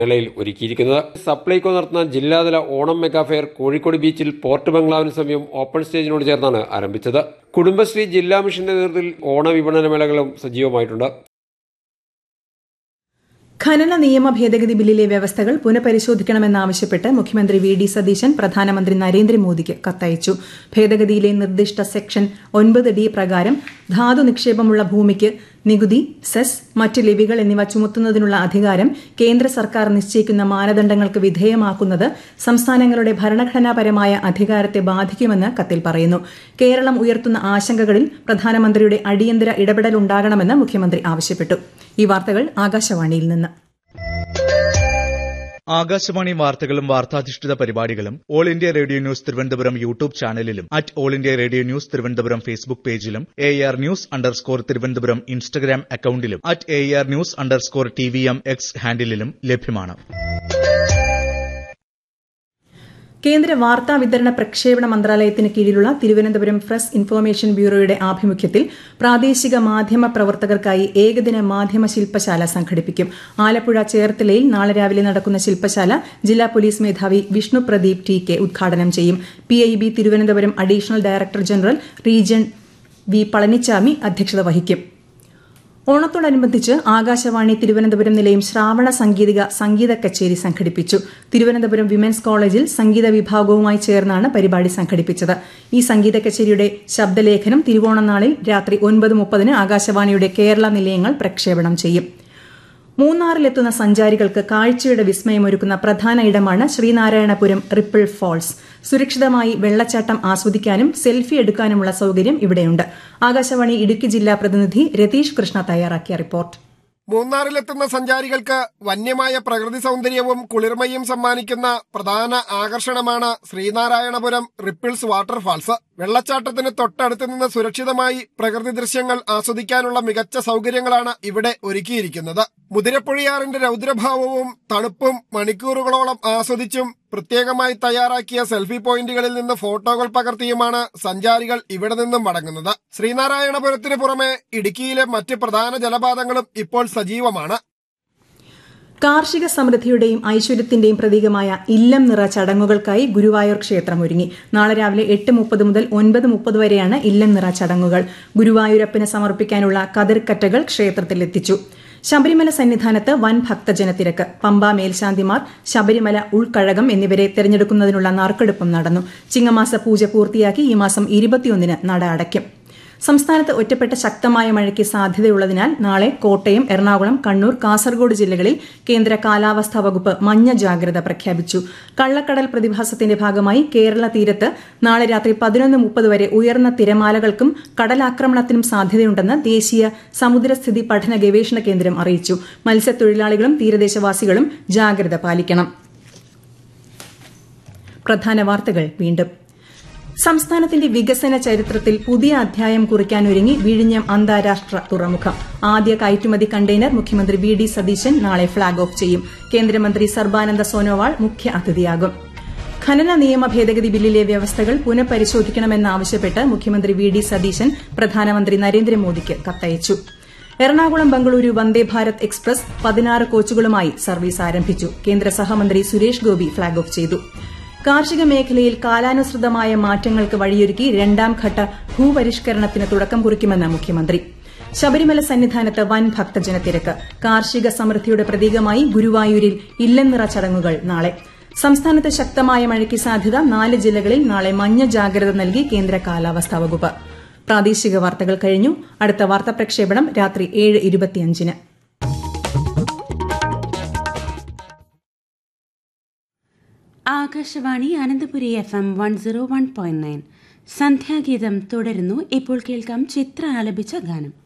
മേളയിൽ ഒരുക്കിയിരിക്കുന്നത് സപ്ലൈകോ നടത്തുന്ന ജില്ലാതല ഓണം മെഗാ ഫെയർ കോഴിക്കോട് ബീച്ചിൽ പോർട്ട് ബംഗ്ലാവിന് സമീപം ഓപ്പൺ സ്റ്റേജിനോട് ചേർന്നാണ് ആരംഭിച്ചത് കുടുംബശ്രീ ജില്ലാ മിഷന്റെ നേതൃത്വത്തിൽ ഓണ വിപണന മേളകളും സജീവമായിട്ടുണ്ട് ഖനന നിയമ ഭേദഗതി ബില്ലിലെ വ്യവസ്ഥകൾ പുനഃപരിശോധിക്കണമെന്നാവശ്യപ്പെട്ട് മുഖ്യമന്ത്രി വി ഡി സതീശൻ പ്രധാനമന്ത്രി നരേന്ദ്രമോദിക്ക് കത്തയച്ചു ഭേദഗതിയിലെ നിർദ്ദിഷ്ട സെക്ഷൻ ഒൻപത് ഡി പ്രകാരം ധാതു നിക്ഷേപമുള്ള ഭൂമിക്ക് നികുതി സെസ് മറ്റ് ലിവികൾ എന്നിവ ചുമത്തുന്നതിനുള്ള അധികാരം കേന്ദ്ര സർക്കാർ നിശ്ചയിക്കുന്ന മാനദണ്ഡങ്ങൾക്ക് വിധേയമാക്കുന്നത് സംസ്ഥാനങ്ങളുടെ ഭരണഘടനാപരമായ അധികാരത്തെ ബാധിക്കുമെന്ന് കത്തിൽ പറയുന്നു കേരളം ഉയർത്തുന്ന ആശങ്കകളിൽ പ്രധാനമന്ത്രിയുടെ അടിയന്തര ഇടപെടലുണ്ടാകണമെന്ന് മുഖ്യമന്ത്രി ആവശ്യപ്പെട്ടു ഈ വാർത്തകൾ ആകാശവാണിയിൽ നിന്ന് ആകാശവാണി വാർത്തകളും വാർത്താധിഷ്ഠിത പരിപാടികളും All India Radio news Thiruvananthapuram YouTube ചാനലിലും at All India Radio news Thiruvananthapuram Facebook പേജിലും A R news underscore Thiruvananthapuram Instagram അക്കൌണ്ടിലും at A R news underscore T V M X ഹാൻഡിലും ലഭ്യമാണ് കേന്ദ്ര വാർത്താ വിതരണ പ്രക്ഷേപണ മന്ത്രാലയത്തിന് കീഴിലുള്ള തിരുവനന്തപുരം പ്രസ് ഇൻഫർമേഷൻ ബ്യൂറോയുടെ ആഭിമുഖ്യത്തിൽ പ്രാദേശിക മാധ്യമ പ്രവർത്തകർക്കായി ഏകദിന മാധ്യമ ശില്പശാല സംഘടിപ്പിക്കും ആലപ്പുഴ ചേർത്തലയിൽ നാളെ രാവിലെ നടക്കുന്ന ശില്പശാല ജില്ലാ പോലീസ് മേധാവി വിഷ്ണു പ്രദീപ് ടി കെ ഉദ്ഘാടനം ചെയ്യും P I B Thiruvananthapuram additional director general region V Palanichamy അധ്യക്ഷത വഹിക്കും ഓണത്തോടനുബന്ധിച്ച് ആകാശവാണി തിരുവനന്തപുരം നിലയം ശ്രാവണ സംഗീതിക സംഗീത കച്ചേരി സംഘടിപ്പിച്ചു തിരുവനന്തപുരം വിമൻസ് കോളേജിൽ സംഗീത വിഭാഗവുമായി ചേർന്നാണ് പരിപാടി സംഘടിപ്പിച്ചത് ഈ സംഗീത കച്ചേരിയുടെ ശബ്ദലേഖനം തിരുവോണ നാളിൽ രാത്രി ഒൻപത് മുപ്പതിന് ആകാശവാണിയുടെ കേരള നിലയങ്ങൾ പ്രക്ഷേപണം ചെയ്യും മൂന്നാറിലെത്തുന്ന സഞ്ചാരികൾക്ക് കാഴ്ചയുടെ വിസ്മയമൊരുക്കുന്ന പ്രധാന ഇടമാണ് ശ്രീനാരായണപുരം റിപ്പിൾ ഫാൾസ് സുരക്ഷിതമായി വെള്ളച്ചാട്ടം ആസ്വദിക്കാനും സെൽഫി എടുക്കാനുമുള്ള സൌകര്യം ഇവിടെയുണ്ട് ആകാശവാണി ഇടുക്കി ജില്ലാ പ്രതിനിധി രതീഷ് കൃഷ്ണ തയ്യാറാക്കിയ റിപ്പോർട്ട് മൂന്നാറിലെത്തുന്ന സഞ്ചാരികൾക്ക് വന്യമായ പ്രകൃതി സൗന്ദര്യവും കുളിർമയും സമ്മാനിക്കുന്ന പ്രധാന ആകർഷണമാണ് ശ്രീനാരായണപുരം റിപ്പിൾസ് വാട്ടർഫാൾസ് വെള്ളച്ചാട്ടത്തിന് തൊട്ടടുത്ത് നിന്ന് സുരക്ഷിതമായി പ്രകൃതി ദൃശ്യങ്ങൾ ആസ്വദിക്കാനുള്ള മികച്ച സൗകര്യങ്ങളാണ് ഇവിടെ ഒരുക്കിയിരിക്കുന്നത് മുതിരപ്പുഴയാറിന്റെ രൗദ്രഭാവവും തണുപ്പും മണിക്കൂറുകളോളം ആസ്വദിച്ചും പ്രത്യേകമായി തയ്യാറാക്കിയ സെൽഫി പോയിന്റുകളിൽ നിന്ന് ഫോട്ടോകൾ പകർത്തിയുമാണ് സഞ്ചാരികൾ ഇവിടെ നിന്നും മടങ്ങുന്നത് ശ്രീനാരായണപുരത്തിന് പുറമെ ഇടുക്കിയിലെ മറ്റ് പ്രധാന ജലപാതങ്ങളും ഇപ്പോൾ സജീവമാണ് കാർഷിക സമൃദ്ധിയുടെയും ഐശ്വര്യത്തിന്റെയും പ്രതീകമായ ഇല്ലം നിറ ചടങ്ങുകൾക്കായി ഗുരുവായൂർ ക്ഷേത്രം ഒരുങ്ങി നാളെ രാവിലെ എട്ട് മുപ്പത് മുതൽ ഒൻപത് മുപ്പത് വരെയാണ് ഇല്ലം നിറ ചടങ്ങുകൾ ഗുരുവായൂരപ്പന് സമർപ്പിക്കാനുള്ള കതിർക്കറ്റകൾ ക്ഷേത്രത്തിലെത്തിച്ചു ശബരിമല സന്നിധാനത്ത് വൻ ഭക്തജനത്തിരക്ക് പമ്പ മേൽശാന്തിമാർ ശബരിമല ഉൾക്കഴകം എന്നിവരെ തെരഞ്ഞെടുക്കുന്നതിനുള്ള നറുക്കെടുപ്പും നടന്നു ചിങ്ങമാസ പൂജ പൂർത്തിയാക്കി ഈ മാസം ഇരുപത്തിയൊന്നിന് നട അടയ്ക്കും സംസ്ഥാനത്ത് ഒറ്റപ്പെട്ട ശക്തമായ മഴയ്ക്ക് സാധ്യതയുള്ളതിനാൽ നാളെ കോട്ടയം എറണാകുളം കണ്ണൂർ കാസർഗോഡ് ജില്ലകളിൽ കേന്ദ്ര കാലാവസ്ഥാ വകുപ്പ് മഞ്ഞ ജാഗ്രത പ്രഖ്യാപിച്ചു കള്ളക്കടൽ പ്രതിഭാസത്തിന്റെ ഭാഗമായി കേരള തീരത്ത് നാളെ രാത്രി പതിനൊന്ന് മുപ്പത് വരെ ഉയർന്ന തിരമാലകൾക്കും കടലാക്രമണത്തിനും സാധ്യതയുണ്ടെന്ന് ദേശീയ സമുദ്രസ്ഥിതി പഠന ഗവേഷണ കേന്ദ്രം അറിയിച്ചു മത്സ്യത്തൊഴിലാളികളും തീരദേശവാസികളും ജാഗ്രത പാലിക്കണം പ്രധാന വാർത്തകൾ വീണ്ടും സംസ്ഥാനത്തിന്റെ വികസന ചരിത്രത്തിൽ പുതിയ അധ്യായം കുറിക്കാനൊരുങ്ങി വിഴിഞ്ഞം അന്താരാഷ്ട്ര തുറമുഖം ആദ്യ കയറ്റുമതി കണ്ടെയ്നർ മുഖ്യമന്ത്രി വി ഡി സതീശൻ നാളെ ഫ്ളാഗ് ഓഫ് ചെയ്യും കേന്ദ്രമന്ത്രി സർബാനന്ദ സോനോവാൾ മുഖ്യ അതിഥിയാകും ഖനന നിയമ ഭേദഗതി ബില്ലിലെ വ്യവസ്ഥകൾ പുനഃപരിശോധിക്കണമെന്നാവശ്യപ്പെട്ട് മുഖ്യമന്ത്രി വി ഡി സതീശൻ പ്രധാനമന്ത്രി നരേന്ദ്രമോദിക്ക് കത്തയച്ചു എറണാകുളം ബംഗളൂരു വന്ദേ ഭാരത് എക്സ്പ്രസ് പതിനാറ് കോച്ചുകളുമായി സർവീസ് ആരംഭിച്ചു കേന്ദ്ര സഹമന്ത്രി സുരേഷ് ഗോപി ഫ്ളാഗ് ഓഫ് ചെയ്തു കാർഷിക മേഖലയിൽ കാലാനുസൃതമായ മാറ്റങ്ങൾക്ക് വഴിയൊരുക്കി രണ്ടാം ഘട്ട ഭൂപരിഷ്കരണത്തിന് തുടക്കം കുറിക്കുമെന്ന് മുഖ്യമന്ത്രി ശബരിമല സന്നിധാനത്ത് വൻ ഭക്തജനത്തിരക്ക് കാർഷിക സമൃദ്ധിയുടെ പ്രതീകമായി ഗുരുവായൂരിൽ ഇല്ലനിറ ചടങ്ങുകൾ നാളെ സംസ്ഥാനത്ത് ശക്തമായ മഴയ്ക്ക് സാധ്യത നാല് ജില്ലകളിൽ നാളെ മഞ്ഞ ജാഗ്രത നൽകി കേന്ദ്ര കാലാവസ്ഥാ വകുപ്പ് പ്രാദേശിക വാർത്തകൾ കഴിഞ്ഞു അടുത്ത വാർത്താ പ്രക്ഷേപണം രാത്രി ഏഴ് ഇരുപത്തിയഞ്ചിന് Akashvani Ananthapuri F M one zero one point nine Sandhyageetham തുടരുന്നു ഇപ്പോൾ കേൾക്കാം ചിത്ര ആലപിച്ച ഗാനം